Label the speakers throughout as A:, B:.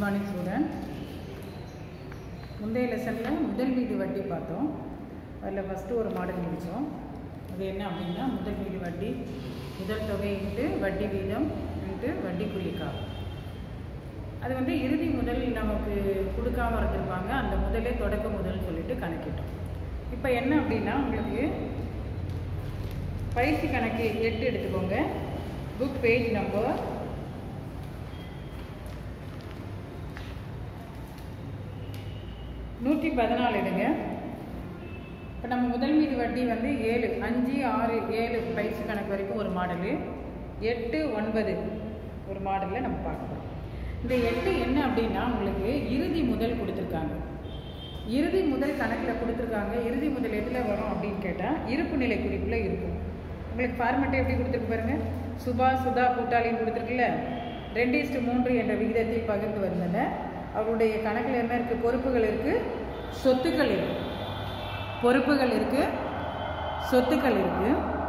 A: Morning student முந்தைய லெசனில் முதல் மீது வட்டி பார்த்தோம் அதில் ஃபஸ்ட்டு ஒரு மாடல் முடித்தோம் அது என்ன அப்படின்னா முதல் மீது வட்டி முதல் தொகை இன்ட்டு வட்டி வீதம் இன்ட்டு வட்டிக்குரிய காலம் அது வந்து இறுதி முதல் நமக்கு கொடுக்காம இருந்திருப்பாங்க அந்த முதலே தொடக்க முதல் சொல்லிட்டு கணக்கிட்டோம் இப்போ என்ன அப்படின்னா உங்களுக்கு பயிற்சி கணக்கு எட்டு எடுத்துக்கோங்க புக் பேஜ் நம்பர் நூற்றி பதினாலு எடுங்க இப்போ நம்ம முதல் மீது வட்டி வந்து ஏழு அஞ்சு ஆறு ஏழு பயிற்சி கணக்கு வரைக்கும் ஒரு மாடலு எட்டு ஒன்பது ஒரு மாடலில் நம்ம பார்க்கலாம் இந்த எட்டு என்ன அப்படின்னா உங்களுக்கு இறுதி முதல் கொடுத்துருக்காங்க இறுதி முதல் கணக்கில் கொடுத்துருக்காங்க இறுதி முதல் எதில் வரும் அப்படின்னு கேட்டால் இருப்பு நிலை குறிப்பில் இருக்கும் உங்களுக்கு ஃபார்மெட்டை எப்படி கொடுத்துருக்கு பாருங்க சுபா சுதா கூட்டாளின்னு கொடுத்துருக்குல்ல ரெண்டு இஸ்டு மூன்று என்ற விகிதத்தில் பகிர்ந்து வந்தன அவருடைய கணக்கில் என்ன இருக்குது பொறுப்புகள் இருக்குது சொத்துக்கள் இருக்குது பொறுப்புகள் இருக்குது சொத்துக்கள் இருக்குது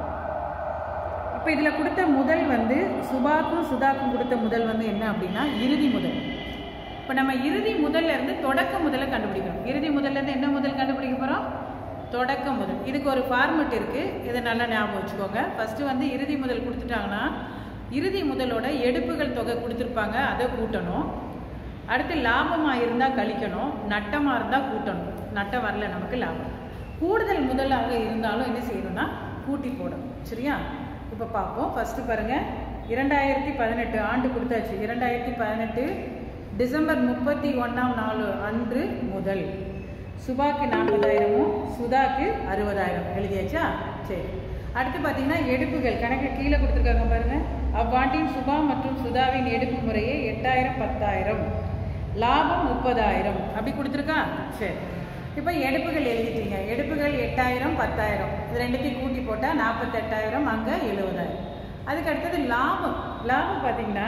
A: இப்போ இதில் கொடுத்த முதல் வந்து சுபாக்கும் சுதாக்கும் கொடுத்த முதல் வந்து என்ன அப்படின்னா இறுதி முதல் இப்போ நம்ம இறுதி முதல்ல இருந்து தொடக்க முதல்ல கண்டுபிடிக்கணும் இறுதி முதல்ல இருந்து என்ன முதல் கண்டுபிடிக்க போகிறோம் தொடக்க முதல் இதுக்கு ஒரு ஃபார்மெட் இருக்குது இதை நல்லா ஞாபகம் வச்சுக்கோங்க ஃபஸ்ட்டு வந்து இறுதி முதல் கொடுத்துட்டாங்கன்னா இறுதி முதலோட எடுப்புகள் தொகை கொடுத்துருப்பாங்க அதை கூட்டணும் அடுத்து லாபமாக இருந்தால் கழிக்கணும் நட்டமாக இருந்தால் கூட்டணும் நட்டம் வரல நமக்கு லாபம் கூடுதல் முதலாக இருந்தாலும் என்ன செய்யணும்னா கூட்டி போடணும் சரியா இப்போ பார்ப்போம் ஃபஸ்ட்டு பாருங்கள் இரண்டாயிரத்தி பதினெட்டு ஆண்டு கொடுத்தாச்சு இரண்டாயிரத்தி பதினெட்டு டிசம்பர் முப்பத்தி ஒன்றாம் நாள் அன்று முதல் சுபாக்கு நாற்பதாயிரமும் சுதாக்கு அறுபதாயிரம் எழுதியாச்சா சரி அடுத்து பார்த்தீங்கன்னா எடுப்புகள் கணக்கு கீழே கொடுத்துருக்காங்க பாருங்க அவ்வாண்டின் சுபா மற்றும் சுதாவின் எடுப்பு முறையே எட்டாயிரம் பத்தாயிரம் லாபம் முப்பதாயிரம் அப்படி கொடுத்துருக்கா சரி இப்போ எடுப்புகள் எழுதிட்டீங்க எடுப்புகள் எட்டாயிரம் பத்தாயிரம் இது ரெண்டுத்தையும் கூட்டி போட்டால் நாற்பத்தெட்டாயிரம் அங்கே எழுபதாயிரம் அதுக்கு அடுத்தது லாபம் லாபம் பார்த்தீங்கன்னா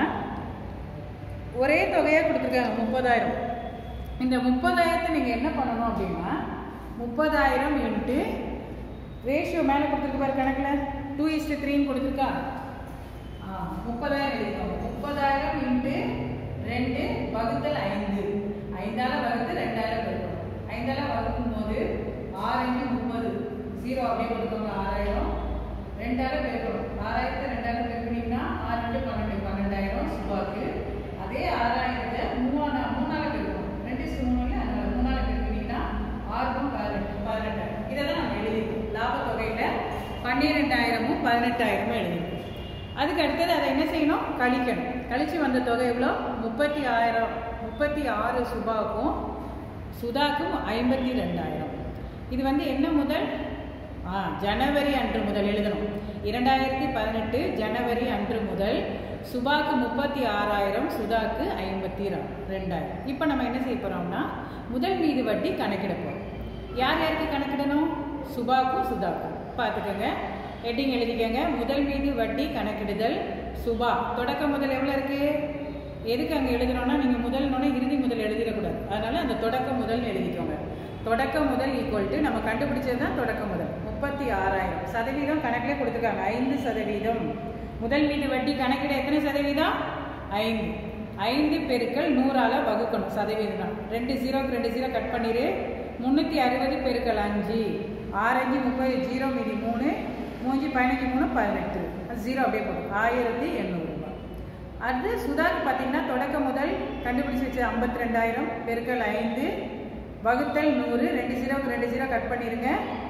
A: ஒரே தொகையாக கொடுத்துருக்காங்க முப்பதாயிரம் இந்த முப்பதாயிரத்தை நீங்கள் என்ன பண்ணணும் அப்படின்னா முப்பதாயிரம் இன்ட்டு ரேஷியோ மேலே கொடுத்துருக்கு பாரு கணக்கில் டூ இஸ்டு த்ரீன்னு கொடுத்துருக்கா ஆ முப்பதாயிரம் எழுதிக்கோங்க முப்பதாயிரம் இன்ட்டு ரெண்டு வகுத்தல் ஐந்து ஐந்தால வகுத்து ரெண்டாயிரம் பெருக்கணும் ஐந்தால வகுக்கும் போது ஆறு அஞ்சு முப்பது ஜீரோ அப்படியே கொடுக்கோங்க ஆறாயிரம் ரெண்டால பெருக்கணும் ஆறாயிரத்தை ரெண்டாயிரம் பெருக்கினீங்கன்னா ஆறு ரெண்டு பன்னெண்டு பன்னெண்டாயிரம் சுபாக்கு அதே ஆறாயிரத்தை மூணா மூணால பெருக்கணும் ரெண்டு இஸ்டு மூணுல அதனால மூணால பெருக்கினீங்கன்னா ஆறும் பதினெட்டு பதினெட்டாயிரம் இதை தான் நம்ம எழுதிருக்கோம் லாபத்தொகையில் பன்னிரெண்டாயிரமும் பதினெட்டாயிரமும் எழுதிருக்கோம் அதுக்கு அடுத்தது அதை என்ன செய்யணும் கழிக்கணும் கழிச்சு வந்த தொகை எவ்வளோ முப்பத்தி ஆயிரம் முப்பத்தி ஆறு சுபாவுக்கும் சுதாக்கும் ஐம்பத்தி ரெண்டாயிரம் இது வந்து என்ன முதல் ஆ ஜனவரி அன்று முதல் எழுதணும் இரண்டாயிரத்தி பதினெட்டு ஜனவரி அன்று முதல் சுபாக்கு முப்பத்தி ஆறாயிரம் சுதாக்கு ஐம்பத்தி ரெண்டாயிரம் இப்போ நம்ம என்ன செய்ய போகிறோம்னா முதல் மீது வட்டி கணக்கிட போகிறோம் யார் யாருக்கு கணக்கிடணும் சுபாக்கும் சுதாக்கும் பார்த்துக்கோங்க ஹெட்டிங் எழுதிக்கோங்க முதல் மீது வட்டி கணக்கிடுதல் சுபா தொடக்க முதல் எவ்வளோ இருக்குது எதுக்கு அங்கே எழுதணும்னா நீங்கள் முதல்னோட இறுதி முதல் எழுதிடக்கூடாது அதனால் அந்த தொடக்க முதல் எழுதிக்கோங்க தொடக்க முதல் ஈக்குவல் டு நம்ம கண்டுபிடிச்சது தான் தொடக்க முதல் முப்பத்தி ஆறாயிரம் சதவீதம் கணக்கிலே கொடுத்துருக்காங்க ஐந்து சதவீதம் முதல் மீது வட்டி கணக்கிட எத்தனை சதவீதம் ஐந்து ஐந்து பெருக்கள் நூறால் வகுக்கணும் சதவீதம் தான் ரெண்டு ஜீரோக்கு ரெண்டு ஜீரோ கட் பண்ணிடு முந்நூற்றி அறுபது பெருக்கள் அஞ்சு ஆறஞ்சு முப்பது ஜீரோ மீதி மூணு மூஞ்சி பதினஞ்சு மூணு பதினெட்டு அது ஜீரோ அப்படியே போடும் ஆயிரத்தி எண்ணூறுரூபா அடுத்து சுதாக்கு பார்த்தீங்கன்னா தொடக்க முதல் கண்டுபிடிச்சி வச்சது ஐம்பத்தி ரெண்டாயிரம் பெருக்கள் ஐந்து வகுத்தல் நூறு ரெண்டு ஜீரோக்கு ரெண்டு ஜீரோ கட் பண்ணிடுங்க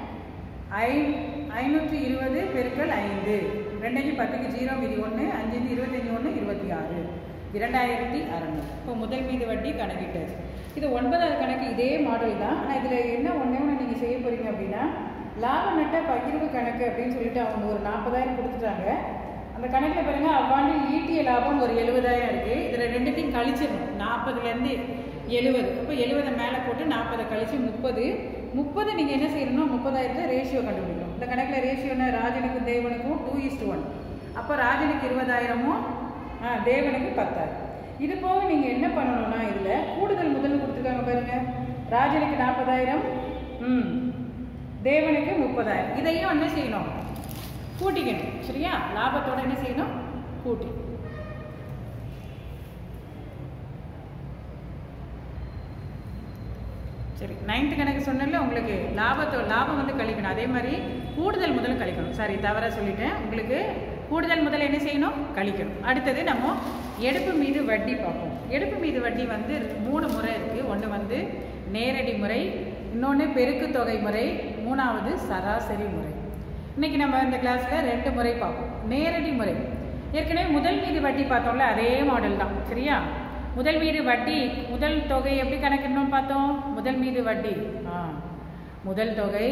A: ஐ ஐநூற்றி இருபது பெருக்கள் ஐந்து ரெண்டஞ்சு பத்துக்கு ஜீரோ மீதி ஒன்று அஞ்சு இருபத்தஞ்சி ஒன்று இருபத்தி ஆறு இரண்டாயிரத்தி அறநூறு இப்போ முதல் மீது வட்டி கணக்கிட்டாச்சு இது ஒன்பதாவது கணக்கு இதே மாடல் தான் ஆனால் இதில் என்ன ஒன்றே ஒன்று நீங்கள் செய்ய போகிறீங்க அப்படின்னா லாப நட்ட பகிர்வு கணக்கு அப்படின்னு சொல்லிட்டு அவங்க ஒரு நாற்பதாயிரம் கொடுத்துட்டாங்க அந்த கணக்கில் பாருங்க அவ்வாண்டில் ஈட்டிய லாபம் ஒரு எழுபதாயிரம் இருக்குது இதில் ரெண்டுத்தையும் கழிச்சிடணும் நாற்பதுலேருந்து எழுபது இப்போ எழுபதை மேலே போட்டு நாற்பதை கழிச்சு முப்பது முப்பது நீங்கள் என்ன செய்யணும்னா முப்பதாயிரத்தை ரேஷியோ கண்டுபிடிக்கணும் இந்த கணக்கில் ரேஷியோன்னா ராஜனுக்கும் தேவனுக்கும் டூ இஸ்ட் ஒன் அப்போ ராஜனுக்கு இருபதாயிரமும் ஆ தேவனுக்கு பத்தாயிரம் இது போக நீங்கள் என்ன பண்ணணும்னா இதில் கூடுதல் முதல் கொடுத்துருக்காங்க பாருங்க ராஜனுக்கு நாற்பதாயிரம் ம் தேவனுக்கு முப்பதாயிரம் இதையும் என்ன செய்யணும் கூட்டிக்கணும் சரியா லாபத்தோட என்ன செய்யணும் கூட்டி சரி நைன்த்து கணக்கு சொன்னல உங்களுக்கு லாபத்தோ லாபம் வந்து கழிக்கணும் அதே மாதிரி கூடுதல் முதல் கழிக்கணும் சாரி தவறாக சொல்லிட்டேன் உங்களுக்கு கூடுதல் முதல் என்ன செய்யணும் கழிக்கணும் அடுத்தது நம்ம எடுப்பு மீது வட்டி பார்ப்போம் எடுப்பு மீது வட்டி வந்து மூணு முறை இருக்குது ஒன்று வந்து நேரடி முறை இன்னொன்று பெருக்கு தொகை முறை மூணாவது சராசரி முறை இன்னைக்கு நம்ம இந்த கிளாஸில் ரெண்டு முறை பார்ப்போம் நேரடி முறை ஏற்கனவே முதல் மீது வட்டி பார்த்தோம்ல அதே மாடல் தான் சரியா முதல் மீது வட்டி முதல் தொகை எப்படி கணக்கிடணும்னு பார்த்தோம் முதல் மீது வட்டி ஆ முதல் தொகை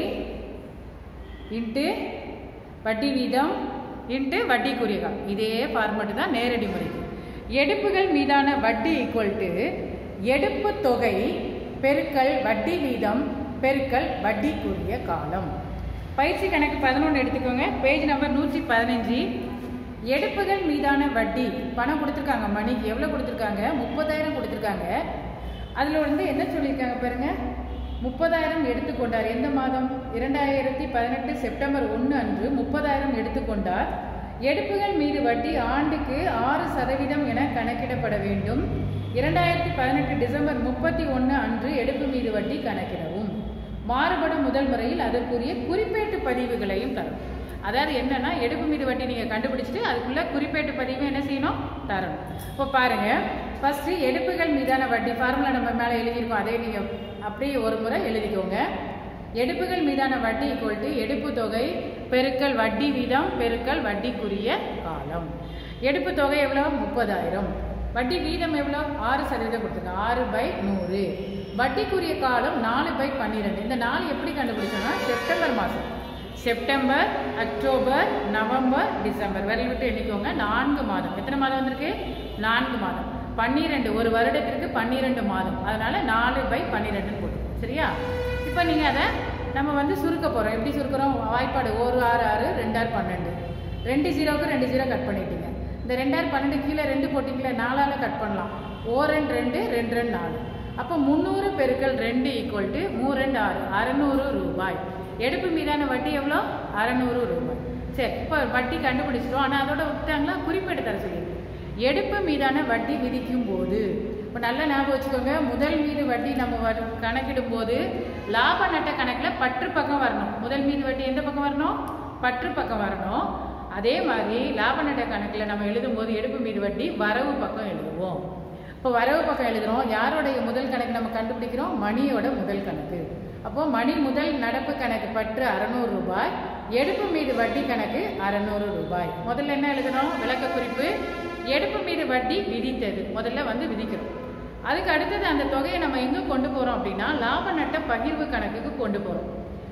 A: இன்ட்டு வட்டி வீதம் இன்ட்டு வட்டி குறியகம் இதே ஃபார்மெட்டு தான் நேரடி முறைக்கு எடுப்புகள் மீதான வட்டி ஈக்குவல் டு எடுப்பு தொகை பெருக்கல் வட்டி வீதம் பெருக்கல் வட்டிக்குரிய காலம் பயிற்சி கணக்கு பதினொன்று எடுத்துக்கோங்க பேஜ் நம்பர் நூற்றி பதினஞ்சு எடுப்புகள் மீதான வட்டி பணம் கொடுத்துருக்காங்க மணிக்கு எவ்வளோ கொடுத்துருக்காங்க முப்பதாயிரம் கொடுத்துருக்காங்க அதில் வந்து என்ன சொல்லியிருக்காங்க பாருங்க முப்பதாயிரம் எடுத்துக்கொண்டார் எந்த மாதம் இரண்டாயிரத்தி பதினெட்டு செப்டம்பர் ஒன்று அன்று முப்பதாயிரம் எடுத்துக்கொண்டார் எடுப்புகள் மீது வட்டி ஆண்டுக்கு ஆறு சதவீதம் என கணக்கிடப்பட வேண்டும் இரண்டாயிரத்தி பதினெட்டு டிசம்பர் முப்பத்தி ஒன்று அன்று எடுப்பு மீது வட்டி கணக்கிடவும் மாறுபடும் முதல் முறையில் அதற்குரிய குறிப்பேட்டு பதிவுகளையும் தரும் அதாவது என்னன்னா எடுப்பு மீது வட்டி நீங்கள் கண்டுபிடிச்சிட்டு அதுக்குள்ள குறிப்பேட்டு பதிவு என்ன செய்யணும் தரணும் இப்போ பாருங்க ஃபர்ஸ்ட் எடுப்புகள் மீதான வட்டி ஃபார்முலா நம்ம மேலே எழுதியிருக்கோம் அதே நீங்கள் அப்படியே ஒரு முறை எழுதிக்கோங்க எடுப்புகள் மீதான வட்டி ஈக்குவல் டு எடுப்பு தொகை பெருக்கல் வட்டி வீதம் பெருக்கல் வட்டிக்குரிய காலம் எடுப்பு தொகை எவ்வளோ முப்பதாயிரம் வட்டி வீதம் எவ்வளோ ஆறு சதவீதம் கொடுத்துருங்க ஆறு பை நூறு வட்டிக்குரிய காலம் நாலு பை பன்னிரெண்டு இந்த நாலு எப்படி கண்டுபிடிச்சோம்னா செப்டம்பர் மாதம் செப்டம்பர் அக்டோபர் நவம்பர் டிசம்பர் விரல் விட்டு எண்ணிக்கோங்க நான்கு மாதம் எத்தனை மாதம் வந்திருக்கு நான்கு மாதம் பன்னிரெண்டு ஒரு வருடத்திற்கு பன்னிரெண்டு மாதம் அதனால நாலு பை பன்னிரெண்டுன்னு போட்டு சரியா இப்போ நீங்கள் அதை நம்ம வந்து சுருக்க போகிறோம் எப்படி சுருக்கிறோம் வாய்ப்பாடு ஒரு ஆறு ஆறு ரெண்டாறு பன்னெண்டு ரெண்டு ஜீரோவுக்கு ரெண்டு ஜீரோ கட் பண்ணிட்டீங்க இந்த ரெண்டாயிரம் பன்னெண்டு கீழே ரெண்டு போட்டிங்களே நாலால் கட் பண்ணலாம் ஓ ரெண்டு ரெண்டு ரெண்டு ரெண்டு நாலு அப்போ முந்நூறு பெருக்கல் ரெண்டு ஈக்குவல் டு மூ ரெண்டு ஆறு அறநூறு ரூபாய் எடுப்பு மீதான வட்டி எவ்வளோ அறநூறு ரூபாய் சரி இப்போ வட்டி கண்டுபிடிச்சிட்டோம் ஆனால் அதோட விட்டாங்களா குறிப்பேடு தர சொல்லியிருக்கு எடுப்பு மீதான வட்டி விதிக்கும் போது இப்போ நல்லா ஞாபகம் வச்சுக்கோங்க முதல் மீது வட்டி நம்ம வரு- கணக்கிடும் போது லாப நட்ட கணக்கில் பற்று பக்கம் வரணும் முதல் மீது வட்டி எந்த பக்கம் வரணும் பற்று பக்கம் வரணும் அதே மாதிரி லாப நட்ட கணக்கில் நம்ம எழுதும்போது எடுப்பு மீது வட்டி வரவு பக்கம் எழுதுவோம் இப்போ வரவு பக்கம் எழுதுறோம் யாரோடைய முதல் கணக்கு நம்ம கண்டுபிடிக்கிறோம் மணியோட முதல் கணக்கு அப்போ மணி முதல் நடப்பு கணக்கு பற்று அறநூறு ரூபாய் எடுப்பு மீது வட்டி கணக்கு அறநூறு ரூபாய் முதல்ல என்ன எழுதணும் விளக்க குறிப்பு எடுப்பு மீது வட்டி விதித்தது முதல்ல வந்து விதிக்கிறோம் அதுக்கு அடுத்தது அந்த தொகையை நம்ம எங்கே கொண்டு போகிறோம் அப்படின்னா லாப நட்ட பகிர்வு கணக்குக்கு கொண்டு போகிறோம்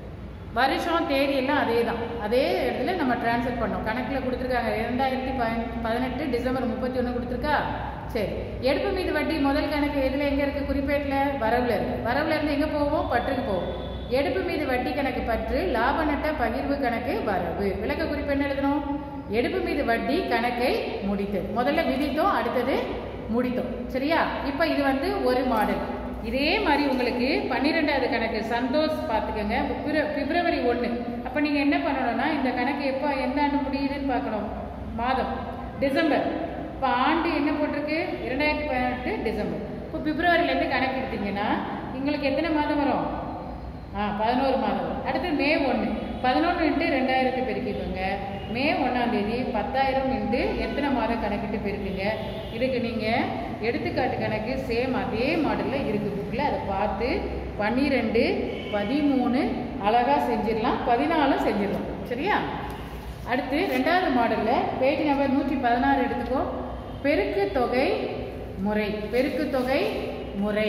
A: வருஷம் தேதி எல்லாம் அதே தான் அதே இடத்துல நம்ம ட்ரான்ஸ்ஃபர் பண்ணோம் கணக்கில் கொடுத்துருக்காங்க இரண்டாயிரத்தி பதின பதினெட்டு டிசம்பர் முப்பத்தி ஒன்று கொடுத்துருக்கா சரி எடுப்பு மீது வட்டி முதல் கணக்கு எதில் எங்கே இருக்குது குறிப்பேட்டில் வரவில் இருக்குது வரவில் இருந்து எங்கே போவோம் பற்றுக்கு போவோம் எடுப்பு மீது வட்டி கணக்கு பற்று லாப நட்ட பகிர்வு கணக்கு வரவு விளக்க குறிப்பு என்ன எழுதணும் எடுப்பு மீது வட்டி கணக்கை முடித்தது முதல்ல விதித்தோம் அடுத்தது முடித்தோம் சரியா இப்போ இது வந்து ஒரு மாடல் இதே மாதிரி உங்களுக்கு பன்னிரெண்டாவது கணக்கு சந்தோஷ் பார்த்துக்கோங்க பிப்ர- பிப்ரவரி ஒன்று அப்போ நீங்கள் என்ன பண்ணணும்னா இந்த கணக்கு எப்போ எந்த ஆண்டு முடியுதுன்னு பார்க்கணும் மாதம் டிசம்பர் இப்போ ஆண்டு என்ன போட்டிருக்கு இரண்டாயிரத்தி பதினெட்டு டிசம்பர் இப்போ பிப்ரவரியிலேருந்து கணக்கு எடுத்தீங்கன்னா உங்களுக்கு எத்தனை மாதம் வரும் ஆ பதினோரு மாதம் வரும். அடுத்து மே ஒன்று பதினொன்று இன்ட்டு ரெண்டாயிரத்து பெருக்கிக்கோங்க மே ஒன்றாம் தேதி பத்தாயிரம் இன்ட்டு எத்தனை மாதம் கணக்கிட்டு பெருக்குங்க இதுக்கு நீங்கள் எடுத்துக்காட்டு கணக்கு சேம் அதே மாடலில் இருக்கு புக்கில் அதை பார்த்து பன்னிரெண்டு பதிமூணு அழகாக செஞ்சிடலாம் பதினாலும் செஞ்சிடலாம் சரியா அடுத்து ரெண்டாவது மாடலில் பேஜ் நம்பர் நூற்றி பதினாறு எடுத்துக்கோ பெருக்கு தொகை முறை பெருக்கு தொகை முறை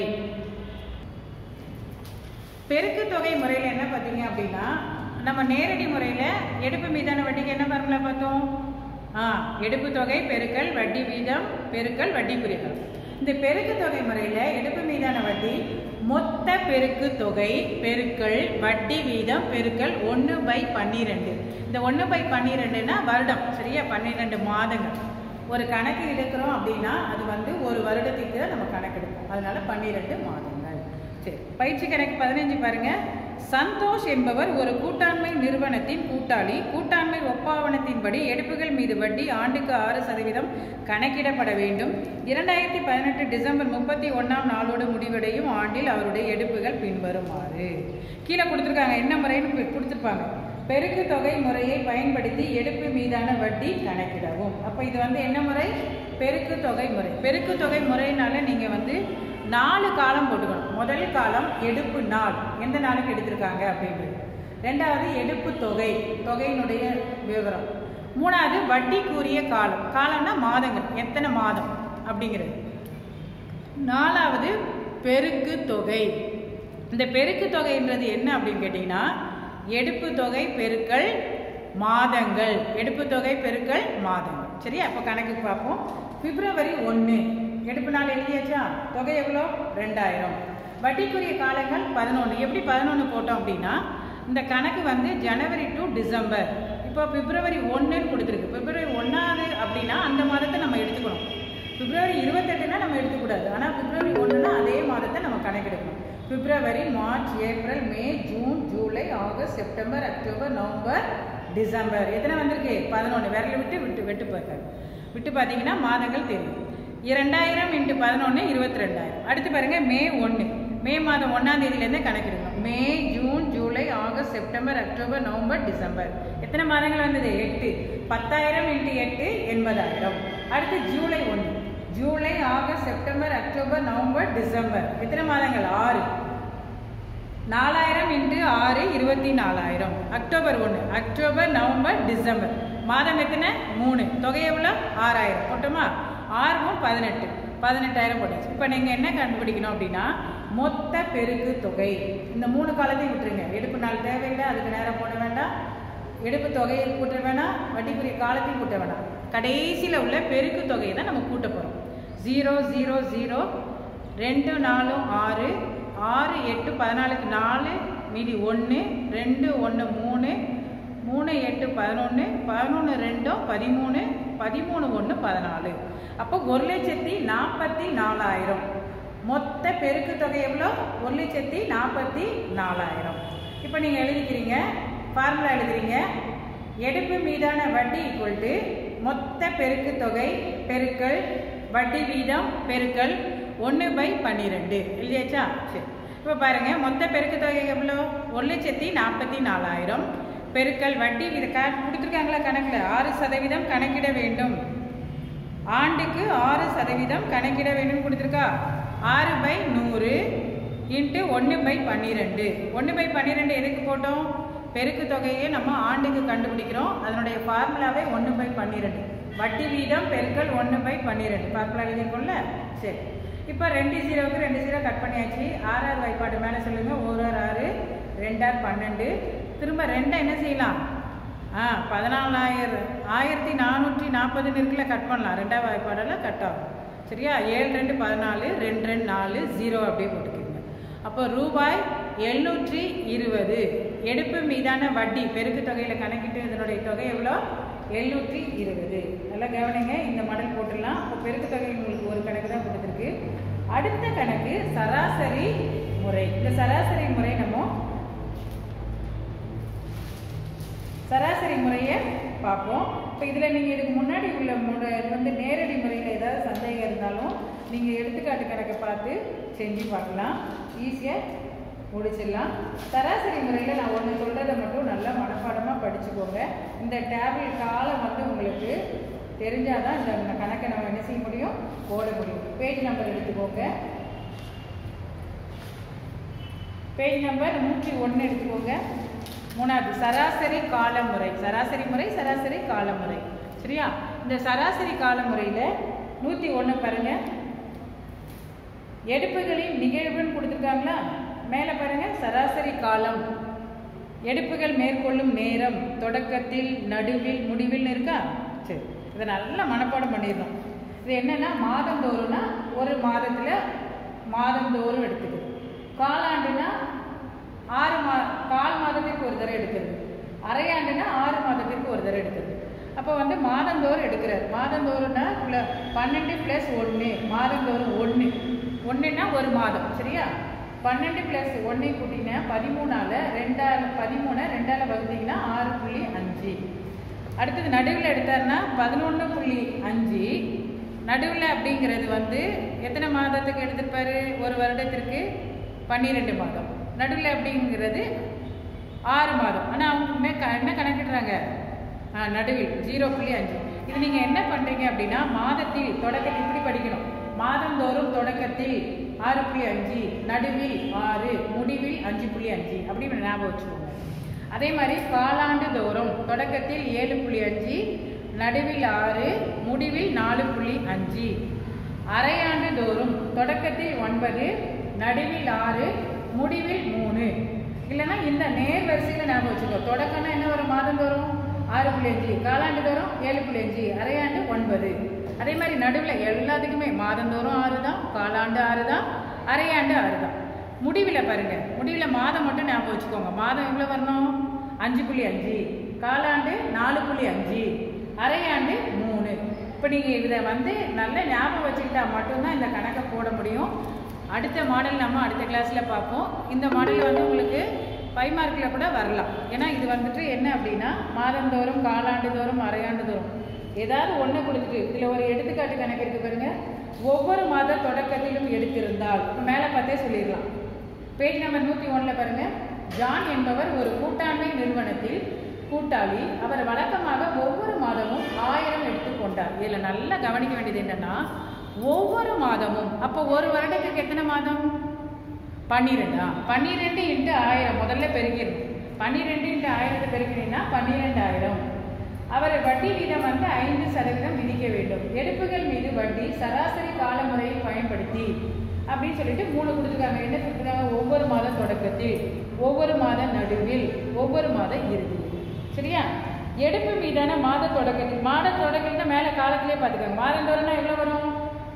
A: பெருக்கு தொகை முறையில் என்ன பார்த்தீங்க அப்படின்னா நம்ம நேரடி முறையில் எடுப்பு மீதான வட்டிக்கு என்ன ஃபார்முலா பார்த்தோம் ஆ எடுப்பு தொகை பெருக்கல் வட்டி வீதம் பெருக்கல் வட்டி குறிகள் இந்த பெருக்கு தொகை முறையில் எடுப்பு மீதான வட்டி மொத்த பெருக்கு தொகை பெருக்கல் வட்டி வீதம் பெருக்கல் ஒன்று பை பன்னிரெண்டு இந்த ஒன்று பை பன்னிரெண்டுனா வருடம் சரியா பன்னிரெண்டு மாதங்கள் ஒரு கணக்கு எடுக்கிறோம் அப்படின்னா அது வந்து ஒரு வருடத்துக்கு தான் நம்ம கணக்கெடுப்போம் அதனால பன்னிரெண்டு மாதங்கள் சரி பயிற்சி கணக்கு பதினஞ்சு பாருங்க சந்தோஷ் என்பவர் ஒரு கூட்டாண்மை நிறுவனத்தின் கூட்டாளி கூட்டாண்மை ஒப்பாவனத்தின்படி எடுப்புகள் மீது வட்டி ஆண்டுக்கு ஆறு சதவீதம் கணக்கிடப்பட வேண்டும் இரண்டாயிரத்தி பதினெட்டு டிசம்பர் முப்பத்தி ஒன்றாம் நாளோடு முடிவடையும் ஆண்டில் அவருடைய எடுப்புகள் பின்வருமாறு கீழே கொடுத்துருக்காங்க என்ன முறைன்னு கு- கொடுத்துருப்பாங்க பெருக்கு தொகை முறையை பயன்படுத்தி எடுப்பு மீதான வட்டி கணக்கிடவும் அப்போ இது வந்து என்ன முறை பெருக்கு தொகை முறை பெருக்கு தொகை முறையினால நீங்கள் வந்து நாலு காலம் போட்டுக்கணும் முதல் காலம் எடுப்பு நாள் எந்த நாளுக்கு எடுத்திருக்காங்க அப்படின்றது ரெண்டாவது எடுப்பு தொகை தொகையினுடைய விவரம் மூணாவது வட்டி கூறிய காலம் காலம்னா மாதங்கள் எத்தனை மாதம் அப்படிங்கிறது நாலாவது பெருக்கு தொகை இந்த பெருக்கு தொகைன்றது என்ன அப்படின்னு கேட்டிங்கன்னா எடுப்பு தொகை பெருக்கல் மாதங்கள் எடுப்பு தொகை பெருக்கல் மாதங்கள் சரியா அப்போ கணக்கு பார்ப்போம் பிப்ரவரி ஒன்று எடுப்பு நாள் எழுதியாச்சா தொகை எவ்வளோ ரெண்டாயிரம் வட்டிக்குரிய காலங்கள் பதினொன்று எப்படி பதினொன்று போட்டோம் அப்படின்னா இந்த கணக்கு வந்து ஜனவரி டு டிசம்பர் இப்போ பிப்ரவரி ஒன்றுன்னு கொடுத்துருக்கு பிப்ரவரி ஒன்றாவது அப்படின்னா அந்த மாதத்தை நம்ம எடுத்துக்கணும் பிப்ரவரி இருபத்தெட்டுனா நம்ம எடுக்கக்கூடாது ஆனால் பிப்ரவரி ஒன்றுனா அதே மாதத்தை நம்ம கணக்கெடுக்கணும் February March April May June July August September October November December எத்தனை வந்திருக்கு பதினொன்று விரல விட்டு விட்டு வெட்டு பார்க்க விட்டு பார்த்தீங்கன்னா மாதங்கள் தெரியும் இரண்டாயிரம் இன்ட்டு பதினொன்று இருபத்தி ரெண்டாயிரம் அடுத்து பாருங்க மே ஒன்று மே மாதம் ஒன்றாம் தேதியிலேருந்தே கணக்கிடணும் May June July August September October November December எத்தனை மாதங்கள் வந்தது எட்டு பத்தாயிரம் இன்ட்டு எட்டு எண்பதாயிரம் அடுத்து ஜூலை ஒன்று July August September October November December எத்தனை மாதங்கள் ஆறு நாலாயிரம் இன்ட்டு ஆறு இருபத்தி நாலாயிரம் அக்டோபர் ஒன்று அக்டோபர் நவம்பர் டிசம்பர் மாதம் எத்தனை மூணு தொகை எவ்வளோ ஆறாயிரம் போட்டோமா ஆறும் பதினெட்டு பதினெட்டாயிரம் போட்டுச்சு இப்போ நீங்கள் என்ன கண்டுபிடிக்கணும் அப்படின்னா மொத்த பெருக்கு தொகை இந்த மூணு காலத்தையும் விட்டுருங்க எடுப்பு நாள் தேவையில்லை அதுக்கு நேரம் போட வேண்டாம் எடுப்பு தொகையை கூட்ட வேணாம் வட்டிக்குரிய காலத்தையும் கூட்ட வேணாம் கடைசியில் உள்ள பெருக்கு தொகையை தான் நம்ம கூட்ட போகிறோம் ஜீரோ ஜீரோ ஜீரோ ரெண்டு நாலும் ஆறு ஆறு எட்டு பதினாலுக்கு நாலு மீதி ஒன்று ரெண்டு ஒன்று மூணு மூணு எட்டு பதினொன்று பதினொன்று ரெண்டும் பதிமூணு பதிமூணு ஒன்று பதினாலு அப்போ ஒரு லட்சத்தி நாற்பத்தி நாலாயிரம் மொத்த பெருக்கு தொகை எவ்வளோ ஒரு லட்சத்தி நாற்பத்தி நாலாயிரம் இப்போ நீங்கள் எழுதிக்கிறீங்க ஃபார்முலா எழுதுறீங்க எடுப்பு மீதான வட்டி ஈக்குவல் டு மொத்த பெருக்கு தொகை பெருக்கல் வட்டி வீதம் பெருக்கல் ஒன்று பை பன்னிரெண்டு இல்லையாச்சா சரி இப்போ பாருங்க மொத்த பெருக்கு தொகை எவ்வளோ ஒரு லட்சத்தி நாற்பத்தி நாலாயிரம் பெருக்கல் வட்டி வீத க கொடுத்துருக்காங்களா கணக்கில் ஆறு சதவீதம் கணக்கிட வேண்டும் ஆண்டுக்கு ஆறு சதவீதம் கணக்கிட வேண்டும் கொடுத்துருக்கா ஆறு பை நூறு இன்ட்டு ஒன்று பை பன்னிரெண்டு ஒன்று பை பன்னிரெண்டு எதுக்கு போட்டோம் பெருக்கு தொகையை நம்ம ஆண்டுக்கு கண்டுபிடிக்கிறோம் அதனுடைய ஃபார்முலாவே ஒன்று பை பன்னிரெண்டு வட்டி வீதம் பெருக்கல் ஒன்று பை பன்னிரெண்டு ஃபார்முலா எழுதியிருக்கோம்ல சரி இப்போ ரெண்டு ஜீரோவுக்கு ரெண்டு ஜீரோ கட் பண்ணியாச்சு ஆறாவது வாய்ப்பாடு மேலே சொல்லுங்கள் ஓராறு ஆறு ரெண்டாறு பன்னெண்டு திரும்ப ரெண்டை என்ன செய்யலாம் ஆ பதினாலாயிரம் ஆயிரத்தி நானூற்றி நாற்பதுன்னு இருக்குல்ல கட் பண்ணலாம் ரெண்டாவது வாய்ப்பாடெல்லாம் கட் ஆகும் சரியா ஏழு ரெண்டு பதினாலு ரெண்டு ரெண்டு நாலு ஜீரோ அப்படியே போட்டுக்கோங்க அப்போ ரூபாய் எழுநூற்றி இருபது எடுப்பு மீதான வட்டி பெருக்கு தொகையில் கணக்கிட்டு இதனுடைய தொகை எவ்வளோ எழுநூற்றி இருபது நல்லா கவனிங்க இந்த மாடல் போட்டுடலாம் அப்போ பெருக்கு தொகை உங்களுக்கு ஒரு கணக்கு தான் கொடுத்துருக்கு அடுத்த கணக்கு சராசரி முறை இந்த சராசரி முறை நம்ம சராசரி முறையை பார்ப்போம் இப்போ இதில் நீங்கள் இதுக்கு முன்னாடி உள்ள முறை இது வந்து நேரடி முறையில் ஏதாவது சந்தேகம் இருந்தாலும் நீங்கள் எடுத்துக்காட்டு கணக்கை பார்த்து செஞ்சு பார்க்கலாம் ஈஸியாக முடிச்சிடலாம் சராசரி முறையில் நான் ஒன்று சொல்கிறத மட்டும் நல்லா மனப்பாடமாக படிச்சுக்கோங்க இந்த டேபிள் காலம் வந்து உங்களுக்கு தெரிஞ்சாதான் இந்த இந்த கணக்கை நம்ம என்ன செய்ய முடியும் போட முடியும் பேஜ் நம்பர் எடுத்துக்கோங்க பேஜ் நம்பர் நூற்றி ஒன்று எடுத்துக்கோங்க மூணாவது சராசரி கால முறை சராசரி முறை சராசரி கால முறை சரியா இந்த சராசரி கால முறையில் நூற்றி ஒன்று பாருங்க எடுப்புகளின் நிகழ்வுன்னு கொடுத்துருக்காங்களா மேலே பாருங்க சராசரி காலம் எடுப்புகள் மேற்கொள்ளும் நேரம் தொடக்கத்தில் நடுவில் முடிவில் இருக்கா சரி இதை நல்லா மனப்பாடம் பண்ணிடணும் இது என்னன்னா மாதந்தோறும்னா ஒரு மாதத்தில் மாதந்தோறும் எடுத்துக்கணும் காலாண்டுனா ஆறு மா கால் மாதத்திற்கு ஒரு தடவை எடுக்கிறது அரையாண்டுனா ஆறு மாதத்திற்கு ஒரு தடவை எடுக்கிறது அப்போ வந்து மாதந்தோறும் எடுக்கிறார் மாதந்தோறும்னா உள்ள பன்னெண்டு ப்ளஸ் ஒன்று மாதந்தோறும் ஒன்று ஒன்றுனா ஒரு மாதம் சரியா பன்னெண்டு ப்ளஸ் ஒன்றையும் கூட்டிங்கன்னா பதிமூணால ரெண்டால் பதிமூணை ரெண்டால் வகுத்தீங்கன்னா ஆறு புள்ளி அஞ்சு அடுத்தது நடுவில் எடுத்தாருன்னா பதினொன்று புள்ளி அஞ்சு நடுவில் அப்படிங்கிறது வந்து எத்தனை மாதத்துக்கு எடுத்திருப்பாரு ஒரு வருடத்திற்கு பன்னிரெண்டு மாதம் நடுவில் அப்படிங்கிறது ஆறு மாதம் ஆனால் அவங்க என்ன க- என்ன கணக்கிடுறாங்க ஆ, நடுவில் ஜீரோ புள்ளி அஞ்சு இது நீங்கள் என்ன பண்ணுறீங்க அப்படின்னா மாதத்தில் தொடக்கத்தில் இப்படி படிக்கணும் மாதந்தோறும் தொடக்கத்தில் ஆறு புள்ளி அஞ்சு நடுவில் ஆறு முடிவில் அஞ்சு புள்ளி அஞ்சு அப்படின்னு ஞாபகம் வச்சுக்கோங்க அதே மாதிரி காலாண்டு தோறும் தொடக்கத்தில் ஏழு புள்ளி அஞ்சு நடுவில் ஆறு முடிவில் நாலு புள்ளி அஞ்சு அரையாண்டு தோறும் தொடக்கத்தில் ஒன்பது நடுவில் ஆறு முடிவில் மூணு இல்லைன்னா இந்த நேர் வரிசையில் ஞாபகம் வச்சுக்கோ தொடக்கம்னா என்ன வரும் மாதந்தோறும் ஆறு புள்ளி அஞ்சு காலாண்டு தோறும் ஏழு புள்ளி அஞ்சு அரையாண்டு ஒன்பது அதே மாதிரி நடுவில் எல்லாத்துக்குமே மாதந்தோறும் ஆறு தான் காலாண்டு ஆறு தான் அரையாண்டு ஆறு தான் முடிவில் பாருங்க முடிவில் மாதம் மட்டும் ஞாபகம் வச்சுக்கோங்க மாதம் எவ்வளோ வரணும் அஞ்சு புள்ளி அஞ்சு காலாண்டு நாலு புள்ளி அஞ்சு அரையாண்டு மூணு இப்போ நீங்கள் இதை வந்து நல்ல ஞாபகம் வச்சுக்கிட்டா மட்டும்தான் இந்த கணக்கை போட முடியும் அடுத்த மாடல் நம்ம அடுத்த கிளாஸில் பார்ப்போம் இந்த மாடலில் வந்து உங்களுக்கு ஃபைவ் மார்க்கில் கூட வரலாம் ஏன்னா இது வந்துட்டு என்ன அப்படின்னா மாதந்தோறும் காலாண்டு தோறும் அரையாண்டு தோறும் ஏதாவது ஒன்று கொடுத்துட்டு இதில் ஒரு எடுத்துக்காட்டு கணக்கு இருக்கு பாருங்க ஒவ்வொரு மாத தொடக்கத்திலும் எடுத்திருந்தால் இப்ப மேலே பார்த்தே சொல்லிடலாம் பேஜ் நம்பர் நூற்றி ஒன்றில் பாருங்க ஜான் என்பவர் ஒரு கூட்டாண்மை நிறுவனத்தில் கூட்டாளி அவர் வழக்கமாக ஒவ்வொரு மாதமும் ஆயிரம் எடுத்துக்கொண்டார் இதில் நல்லா கவனிக்க வேண்டியது என்னன்னா ஒவ்வொரு மாதமும் அப்போ ஒரு வருடத்துக்கு எத்தனை மாதம் பன்னிரெண்டா பன்னிரெண்டு இன்ட்டு ஆயிரம் முதல்ல பெருக்கிடணும் பன்னிரெண்டு இன்ட்டு ஆயிரத்தை பெருக்கினீங்கன்னா பன்னிரெண்டாயிரம் அவர் வட்டி வீதம் வந்து ஐந்து சதவீதம் விதிக்க வேண்டும் எடுப்புகள் மீது வட்டி சராசரி கால முறையை பயன்படுத்தி அப்படின்னு சொல்லிட்டு மூணு கொடுத்துருக்காங்க என்ன கொடுத்துருக்காங்க ஒவ்வொரு மாத தொடக்கத்தில் ஒவ்வொரு மாத நடுவில் ஒவ்வொரு மாத இறுதியில் சரியா எடுப்பு மீதான மாத தொடக்கத்தில் மாத தொடக்கத்தில் மேலே காலத்திலே பார்த்துக்கோங்க மாதந்தோறும்னா எவ்வளோ வரும்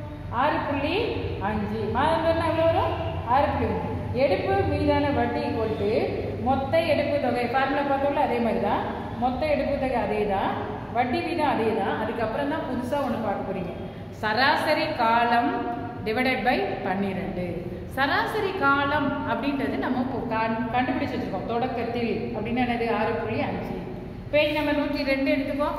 A: ஆறு புள்ளி அஞ்சு மாதந்தோறும்னா எவ்வளோ வரும் ஆறு புள்ளி அஞ்சு எடுப்பு மீதான வட்டி கொண்டு மொத்த எடுப்பு தொகை ஃபார்முலா பார்த்தோம்ல அதே மாதிரி தான் மொத்த எடுப்பு தொகை அதே தான் வட்டி வீதம் அதே தான் அதுக்கப்புறம் தான் புதுசாக ஒன்று பார்க்க போறீங்க சராசரி காலம் டிவைடட் பை பன்னிரெண்டு சராசரி காலம் அப்படின்றது நம்ம இப்போ கண்- கண்டுபிடிச்சு வச்சிருக்கோம் தொடக்கத்தில் அப்படின்னு என்னது ஆறு புள்ளி அஞ்சு பேஜ் நம்பர் நூற்றி ரெண்டு எடுத்துக்கோ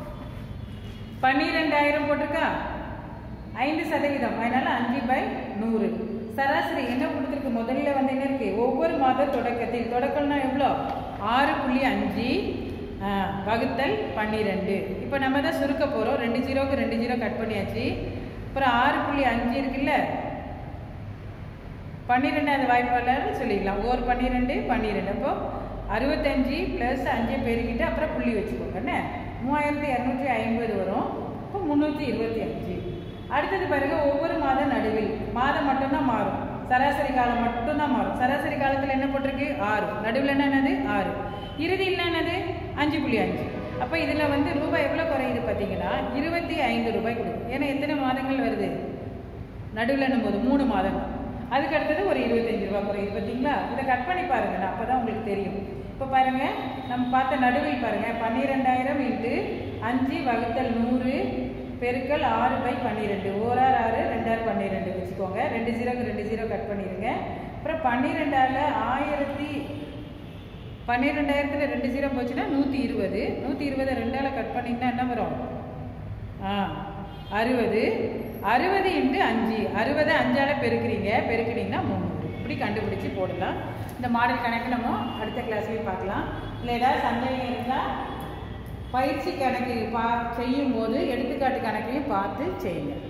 A: பன்னிரெண்டாயிரம் போட்டிருக்கா ஐந்து சதவீதம் அதனால அஞ்சு பை நூறு சராசரி என்ன கொடுத்துருக்கு முதல்ல வந்து என்ன இருக்கு ஒவ்வொரு மாத தொடக்கத்தில் தொடக்கம்னா எவ்வளோ ஆறு புள்ளி அஞ்சு ஆ, வகுத்தல் பன்னிரெண்டு இப்போ நம்ம தான் சுருக்க போகிறோம் ரெண்டு ஜீரோக்கு ரெண்டு ஜீரோ கட் பண்ணியாச்சு அப்புறம் ஆறு புள்ளி அஞ்சு இருக்குல்ல பன்னிரெண்டாவது வாய்ப்பாளர் சொல்லிக்கலாம் ஓர் பன்னிரெண்டு பன்னிரெண்டு அப்போ அறுபத்தஞ்சு ப்ளஸ் அஞ்சு பெருக்கிட்டு அப்புறம் புள்ளி வச்சுக்கோங்க என்ன மூவாயிரத்தி இரநூற்றி ஐம்பது வரும் இப்போ முந்நூற்றி இருபத்தி அஞ்சு அடுத்தது பாருங்க ஒவ்வொரு மாத நடுவில் மாதம் மட்டும்தான் மாறும் சராசரி காலம் மட்டும்தான் மாறும் சராசரி காலத்தில் என்ன போட்டிருக்கு ஆறு நடுவில் என்ன என்னது ஆறு இறுதியில் என்னது அஞ்சு புள்ளி அஞ்சு அப்போ இதில் வந்து ரூபாய் எவ்வளோ குறையுது பார்த்தீங்கன்னா இருபத்தி ஐந்து ரூபாய் கொடுக்கும் ஏன்னா எத்தனை மாதங்கள் வருது நடுவில் போது மூணு மாதம் அதுக்கு அடுத்தது ஒரு இருபத்தஞ்சு ரூபா குறையுது பார்த்தீங்களா இதை கட் பண்ணி பாருங்க அப்போ தான் உங்களுக்கு தெரியும் இப்போ பாருங்க நம்ம பார்த்த நடுவில் பாருங்க பன்னிரெண்டாயிரம் இன்ட்டு அஞ்சு வகுத்தல் நூறு பெருக்கல் ஆறு பை பன்னிரெண்டு ஓரார் ஆறு ரெண்டாறு பன்னிரெண்டு வச்சுக்கோங்க ரெண்டு ஜீரோக்கு ரெண்டு ஜீரோ கட் பண்ணிடுங்க அப்புறம் பன்னிரெண்டால ஆயிரத்தி பன்னிரெண்டாயிரத்தில் ரெண்டு ஜீரோ போச்சுன்னா நூற்றி இருபது நூற்றி இருபதை ரெண்டால் கட் பண்ணிங்கன்னா என்ன வரும் ஆ அறுபது அறுபது இன்ட்டு அஞ்சு அறுபதை அஞ்சால் பெருக்குறீங்க பெருக்குனீங்கன்னா முந்நூறு இப்படி கண்டுபிடிச்சி போடலாம் இந்த மாடல் கணக்கு நம்ம அடுத்த கிளாஸ்லேயும் பார்க்கலாம் இல்லை ஏதாவது சந்தேகம் இருந்தால் பயிற்சி கணக்கு பா செய்யும்போது எடுத்துக்காட்டு கணக்கையும் பார்த்து செய்யுங்க